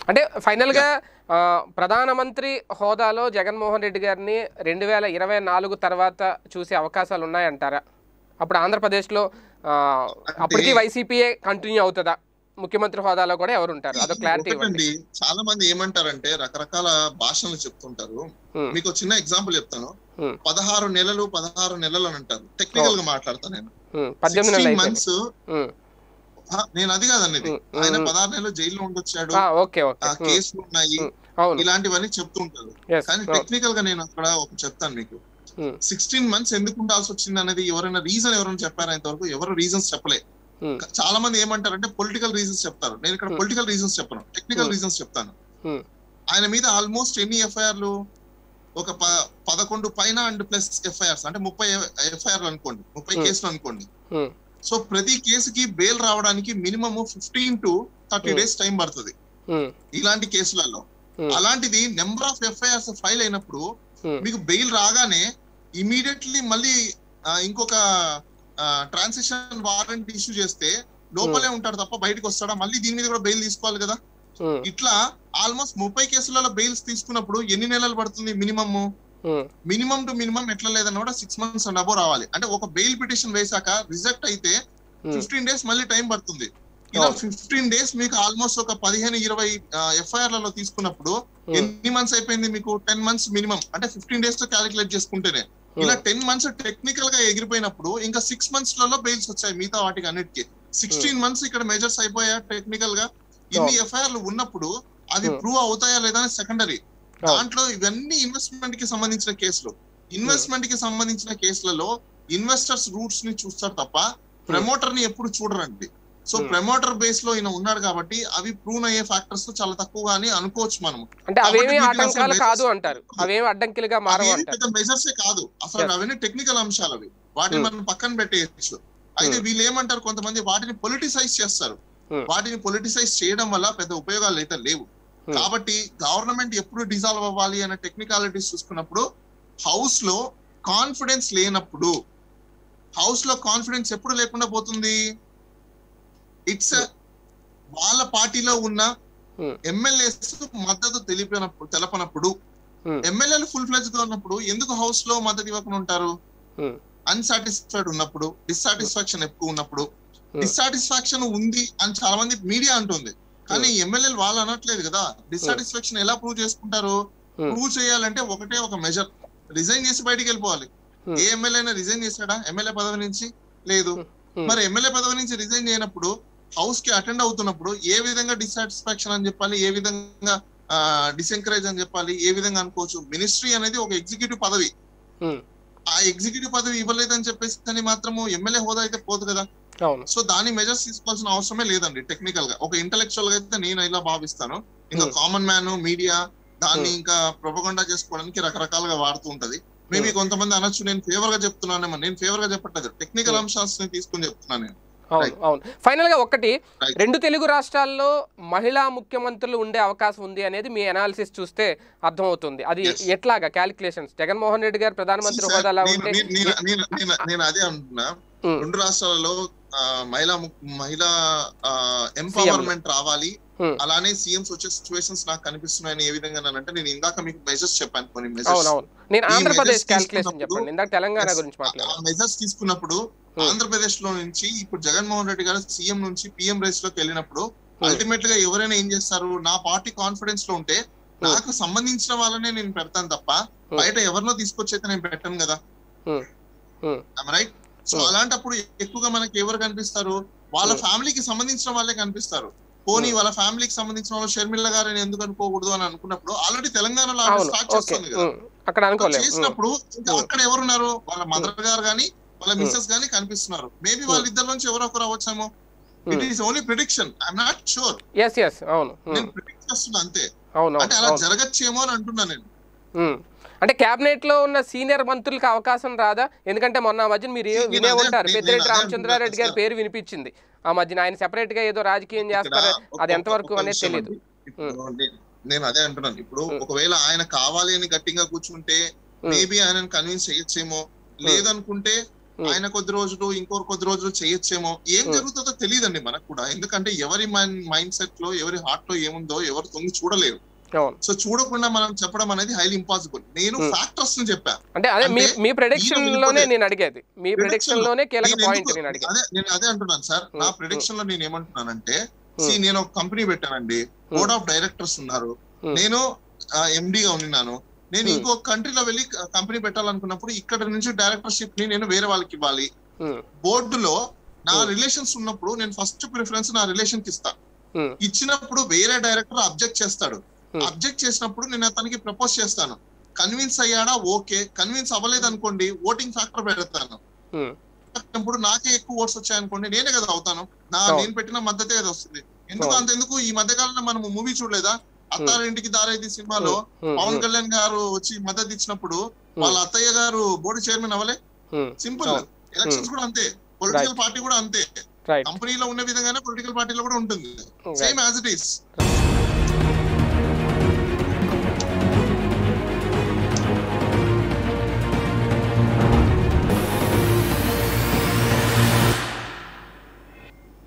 అంటే ఫైనల్గా ఆ, ప్రధానమంత్రి హోదాలో జగన్మోహన్ రెడ్డి గారిని రెండు వేల ఇరవై నాలుగు తర్వాత చూసే అవకాశాలు ఉన్నాయంటారా అప్పుడు ఆంధ్రప్రదేశ్లో ఆ, అప్పటికి వైసీపీఏ కంటిన్యూ అవుతుందా ముఖ్యమంత్రి హోదాలో కూడా ఎవరు ఉంటారు అదొక క్లారిటీ ఇవ్వండి ఒకటండి చాలా మంది ఏమంటారంటే రకరకాల భాషలు చెప్తుంటారు Hmm. మీకు ఒక చిన్న ఎగ్జాంపుల్ చెప్తాను Hmm. పదహారు నెలలు పదహారు నెలలు అని అంటారు టెక్నికల్ గా మాట్లాడతాను నేను ఉమ్, పద్దెనిమిది నెలలు అయిపోయింది మంత్స్ ఉమ్, నేను అది కాదన్నది ఉమ్, ఆయన ఉమ్, పదహారు నెలలు జైల్లో ఉండొచ్చాడు ఆ, ఓకే ఓకే ఆ ఉమ్, కేసులు ఉన్నాయి ఉమ్, అవును ఇలాంటివన్నీ చెప్తుంటారు ఎస్ కానీ టెక్నికల్ గా నేను అక్కడ ఒక చెప్తాను మీకు ఉమ్, సిక్స్టీన్ మంత్స్ ఎందుకు ఉండాల్సి వచ్చింది అనేది ఎవరైనా రీజన్ ఎవరైనా చెప్పారు ఇంతవరకు ఎవరు రీజన్స్ చెప్పలే ఉమ్, చాలా మంది ఏమంటారంటే పొలిటికల్ రీజన్స్ చెప్తారు నేను ఇక్కడ Hmm. పొలిటికల్ రీజన్స్ చెప్పను టెక్నికల్ Hmm. రీజన్స్ చెప్తాను Hmm. ఆయన మీద ఆల్మోస్ట్ ఎన్ని ఎఫ్ఐఆర్లు ఒక ప- పదకొండు పైన అండ్ ప్లస్ ఎఫ్ఐఆర్స్ అంటే ముప్పై ఎఫ్ఐఆర్లు అనుకోండి ముప్పై Hmm. కేసులు అనుకోండి ఉమ్, సో ప్రతి కేసుకి బెయిల్ రావడానికి minimum fifteen to thirty Hmm. Days time పడుతుంది ఉమ్, ఇలాంటి కేసులలో Hmm. అలాంటిది నెంబర్ ఆఫ్ ఎఫ్ఐఆర్స్ ఫైల్ అయినప్పుడు ఉమ్, మీకు బెయిల్ రాగానే ఇమీడియట్లీ మళ్ళీ ఆ, ఇంకొక ట్రాన్సాక్షన్ వారెంట్ ఇష్యూ చేస్తే లోపలే ఉంటాడు తప్ప బయటకు వస్తాడా మళ్ళీ దీని మీద కూడా బెయిల్ తీసుకోవాలి కదా ఉమ్, ఇట్లా ఆల్మోస్ట్ ముప్పై కేసులలో బెయిల్స్ తీసుకున్నప్పుడు ఎన్ని నెలలు పడుతుంది minimum um, minimum to minimum ఎట్లా లేదన్నా కూడా సిక్స్ మంత్స్ అండ్ అబో రావాలి అంటే ఒక బెయిల్ పిటిషన్ వేసాక రిజెక్ట్ అయితే ఉమ్, ఫిఫ్టీన్ డేస్ మళ్ళీ టైం పడుతుంది ఇలా అవును. ఫిఫ్టీన్ డేస్ మీకు ఆల్మోస్ట్ ఒక పదిహేను ఇరవై ఎఫ్ఐఆర్ లలో తీసుకున్నప్పుడు ఉమ్, ఎన్ని మంత్స్ అయిపోయింది మీకు టెన్ మంత్స్ మినిమం అంటే ఫిఫ్టీన్ డేస్ తో క్యాలిక్యులేట్ చేసుకుంటేనే ఇలా టెన్ మంత్స్ టెక్నికల్ గా ఎగిరిపోయినప్పుడు ఇంకా సిక్స్ మంత్స్ లలో బెయిల్స్ వచ్చాయి మిగతా వాటికి అన్నిటికీ సిక్స్టీన్ మంత్స్ ఇక్కడ మెజర్స్ అయిపోయా టెక్నికల్ గా ఇన్ని ఎఫ్ఐఆర్లు ఉన్నప్పుడు అవి Hmm. ప్రూవ్ అవుతాయా లేదా అని సెకండరీ అవును. దాంట్లో ఇవన్నీ ఇన్వెస్ట్మెంట్ కి సంబంధించిన కేసులు ఇన్వెస్ట్మెంట్ కి సంబంధించిన కేసులలో ఇన్వెస్టర్స్ రూట్స్ ని చూస్తారు తప్ప ప్రమోటర్ ని ఎప్పుడు చూడరండి సో Hmm. ప్రమోటర్ బేస్ లో ఈయన ఉన్నాడు కాబట్టి అవి ప్రూవ్ అయ్యే ఫ్యాక్టర్స్ చాలా తక్కువగా అని అనుకోవచ్చు మనం అంటే అవేమీ కాబట్టి వీటిని ఆటంకాలు అసలు కాదు measures- అంటారు అవేమి అడ్డంకిలుగా అవి మారవు ఏమి అంటారు పెద్ద మెజర్స్ కాదు అసలు Yes. అవన్నీ టెక్నికల్ అంశాలు అవి వాటిని Hmm. మనం పక్కన పెట్టేయచ్చు అయితే Hmm. వీళ్ళు ఏమంటారు కొంతమంది వాటిని పొలిటిసైజ్ చేస్తారు Hmm. వాటిని పొలిటిసైజ్ చేయడం వల్ల పెద్ద ఉపయోగాలు అయితే లేవు Hmm. కాబట్టి గవర్నమెంట్ ఎప్పుడు డిజాల్వ్ అవ్వాలి అనే టెక్నికాలిటీస్ చూసుకున్నప్పుడు హౌస్ లో కాన్ఫిడెన్స్ లేనప్పుడు హౌస్ లో కాన్ఫిడెన్స్ ఎప్పుడు లేకుండా పోతుంది ఇట్స్ వాళ్ళ పార్టీలో ఉన్న Hmm. ఎమ్మెల్యేస్ మద్దతు తెలిపినప్పుడు తెలపనప్పుడు Hmm. ఎమ్మెల్యేలు ఫుల్ ఫ్లెజ్ గా ఉన్నప్పుడు ఎందుకు హౌస్ లో మద్దతు ఇవ్వకుండా ఉంటారు Hmm. అన్సాటిస్ఫైడ్ ఉన్నప్పుడు డిస్సాటిస్ఫాక్షన్ ఎక్కువ ఉన్నప్పుడు Hmm. డిస్సాటిస్ఫాక్షన్ ఉంది అని చాలా మంది మీడియా అంటుంది కానీ ఎమ్మెల్యేలు వాళ్ళు అనట్లేదు కదా డిస్సాటిస్ఫాక్షన్ ఎలా ప్రూవ్ చేసుకుంటారు Hmm. ప్రూవ్ చేయాలంటే ఒకటే ఒక మెజర్ రిజైన్ చేసి బయటికి వెళ్ళిపోవాలి Hmm. ఏ ఎమ్మెల్యే అయినా రిజైన్ చేశాడా ఎమ్మెల్యే పదవి నుంచి లేదు Hmm. మరి ఎమ్మెల్యే పదవి నుంచి రిజైన్ చేయనప్పుడు హౌస్ కి అటెండ్ అవుతున్నప్పుడు ఏ విధంగా డిస్సాటిస్ఫాక్షన్ అని చెప్పాలి ఏ విధంగా డిసెంకరేజ్ అని చెప్పాలి ఏ విధంగా అనుకోవచ్చు మినిస్ట్రీ అనేది ఒక ఎగ్జిక్యూటివ్ పదవి Hmm. ఆ ఎగ్జిక్యూటివ్ పదవి ఇవ్వలేదని చెప్పేసి అని మాత్రము ఎమ్మెల్యే హోదా అయితే పోదు కదా అవును సో దాని మెజర్స్ తీసుకోవాల్సిన అవసరమే లేదండి టెక్నికల్ గా ఒక ఇంటలెక్చువల్ గా అయితే నేను ఇలా భావిస్తాను ఇంకా Hmm. కామన్ మ్యాన్ మీడియా దాన్ని Hmm. ఇంకా ప్రొపగండా చేసుకోవడానికి రకరకాలుగా వాడుతూ ఉంటది మేబీ Hmm. కొంతమంది అనొచ్చు నేను ఫేవర్ గా చెప్తున్నానేమో నేను ఫేవర్ గా చెప్పట్లేదు టెక్నికల్ Hmm. అంశాలని తీసుకుని చెప్తున్నాను నేను అవును Right. అవును ఫైనల్ గా ఒకటి Right. రెండు తెలుగు రాష్ట్రాల్లో మహిళా ముఖ్యమంత్రులు ఉండే అవకాశం ఉంది అనేది మీ అనాలిసిస్ చూస్తే అర్థమవుతుంది అది Yes. ఎట్లాగా క్యాలిక్యులేషన్స్ జగన్మోహన్ రెడ్డి గారు ప్రధానమంత్రి Sir, హోదాలో నేను- ఉంటే నేను- నేను- నేను- నేను- నేను అదే అంటున్నా Hmm. రెండు రాష్ట్రాలలో ఆ, మహిళా ము- మహిళా ఎంపవర్మెంట్ రావాలి Hmm. అలానే సీఎంస్ వచ్చే సిచ్యువేషన్స్ నాకు కనిపిస్తున్నాయని ఏ విధంగా అంటే నేను ఇందాక మీకు మెజర్స్ చెప్పాను కొన్ని అవును మెజర్స్ అవును నేను ఈ ఆంధ్రప్రదేశ్ measures క్యాలిక్యులేషన్ తీసుకున్నప్పుడు- చెప్పండి ఇందాక తెలంగాణ Yes. గురించి మాట్లాడారు మెజర్స్ తీసుకున్నప్పుడు Hmm. ఆంధ్రప్రదేశ్ లో నుంచి ఇప్పుడు జగన్మోహన్ రెడ్డి గారు సీఎం నుంచి పిఎం రేస్ లోకి వెళ్ళినప్పుడు Hmm. అల్టిమేట్ గా ఎవరైనా ఏం చేస్తారు నా పార్టీ కాన్ఫిడెన్స్ లో ఉంటే నాకు సంబంధించిన వాళ్ళనే నేను పెడతాను తప్ప Hmm. బయట ఎవరినో తీసుకొచ్చి అయితే నేను పెట్టను కదా Hmm. Hmm. Right so Hmm. అలాంటప్పుడు ఎక్కువగా మనకి ఎవరు కనిపిస్తారు వాళ్ళ Hmm. ఫ్యామిలీకి సంబంధించిన వాళ్ళే కనిపిస్తారు పోనీ Hmm. వాళ్ళ ఫ్యామిలీకి సంబంధించిన వాళ్ళు షర్మిల గారిని ఎందుకు అనుకోకూడదు అని అనుకున్నప్పుడు ఆల్రెడీ తెలంగాణలో అవును స్టార్ట్ ఓకే చేస్తుంది కదా అక్కడ అనుకోలేము ఉమ్, చేసినప్పుడు ఇంకా Hmm. అక్కడ ఎవరున్నారు వాళ్ళ మదర్ గారు గాని వాళ్ళ Hmm. మిస్సెస్ గాని కనిపిస్తున్నారు మేబీ Hmm. వాళ్ళిద్దరి నుంచి ఎవరో ఒకరు అవ్వచ్చేమో it um, is only prediction I'm not sure yes yes అవును ఉమ్, నేను ప్రిడిక్ట్ చేస్తున్నా అంతే అవును అంటే అవును అలా అవును జరగచ్చేమో అని అంటున్నా నేను ఉమ్. అంటే కేబినెట్ లో ఉన్న సీనియర్ మంత్రులకు అవకాశం రాదా ఎందుకంటే మొన్న ఆ మధ్య మీరు నేను వినే అదే- ఉంటారు నేను- పెద్దిరెడ్డి నేను అదే రామచంద్రారెడ్డి గారి అంటున్నా పేరు వినిపించింది ఆ మధ్యన ఆయన సెపరేట్ గా ఏదో రాజకీయం ఇక్కడ చేస్తారు ఒక- అది ఎంతవరకు ఒక అనేది విషయం తెలియదు అండి. ఇప్పుడు నేను- నేను అదే అంటున్నాను ఇప్పుడు Hmm. ఒకవేళ ఆయన కావాలి అని గట్టిగా కూర్చుంటే Hmm. మేబీ ఆయనను కన్విన్స్ చేయొచ్చేమో లేదనుకుంటే Hmm. ఆయన కొద్ది రోజులు ఇంకోరు కొద్ది రోజులు చేయొచ్చేమో ఏం Hmm. జరుగుతుందో తెలియదండి మనకు కూడా ఎందుకంటే ఎవరి మైండ్ సెట్ లో ఎవరి హార్ట్ లో ఏముందో ఎవరు తొంగి చూడలేరు అవును సో చూడకుండా మనం చెప్పడం అనేది హైలీ ఇంపాసిబుల్ నేను Hmm. ఫ్యాక్టర్స్ ని చెప్పా అంటే అదే మీ అంటే మీ ప్రెడిక్షన్ ఈయన లోనే వెళ్ళిపోతే- నేను అడిగేది మీ Prediction ప్రెడిక్షన్ లోనే కీలక నేను పాయింట్ ఎందుకు- నేను అడిగేది అదే నేను అదే అంటున్నాను సార్ నా Hmm. ప్రిడిక్షన్ లో నేను ఏమంటున్నానంటే Hmm. see, నేను ఒక కంపెనీ పెట్టానండి బోర్డ్ ఆఫ్ డైరెక్టర్స్ ఉన్నారు Hmm. నేను ఎండిగా ఉన్నాను నేను Hmm. ఇంకో కంట్రీలో వెళ్ళి కంపెనీ పెట్టాలనుకున్నప్పుడు ఇక్కడ నుంచి డైరెక్టర్షిప్ ని నేను వేరే వాళ్ళకి ఇవ్వాలి ఉమ్, బోర్డులో నా Hmm. రిలేషన్స్ ఉన్నప్పుడు నేను ఫస్ట్ ప్రిఫరెన్స్ నా రిలేషన్ కి ఇస్తా ఉమ్, ఇచ్చినప్పుడు వేరే డైరెక్టర్ అబ్జెక్ట్ చేస్తాడు Hmm. అబ్జెక్ట్ చేసినప్పుడు నేను అతనికి ప్రపోజ్ చేస్తాను కన్విన్స్ అయ్యాడా ఓకే కన్విన్స్ అవ్వలేదు అనుకోండి ఓటింగ్ ఫ్యాక్టర్ పెడతాను ఉమ్, ఇప్పుడు నాకే ఎక్కువ ఓట్స్ వచ్చాయనుకోండి నేనే కదా అవుతాను నా అవును. నేను పెట్టిన మద్దతే కదా వస్తుంది ఎందుకు అవును. అంత ఎందుకు ఈ మధ్య కాలంలో మనం మూవీ చూడలేదా అత్తారింటికి దారేది సినిమాలో ఉమ్, పవన్ ఉమ్, కళ్యాణ్ గారు వచ్చి మద్దతు ఇచ్చినప్పుడు ఉమ్, వాళ్ళ అత్తయ్య గారు బోర్డు చైర్మన్ అవ్వలే ఉమ్, సింపుల్ అవును. ఎలక్షన్స్ కూడా అంతే పొలిటికల్ పార్టీ కూడా అంతే రైట్ కంపెనీలో ఉన్న విధంగానే పొలిటికల్ పార్టీలో కూడా ఉంటుంది right same as it is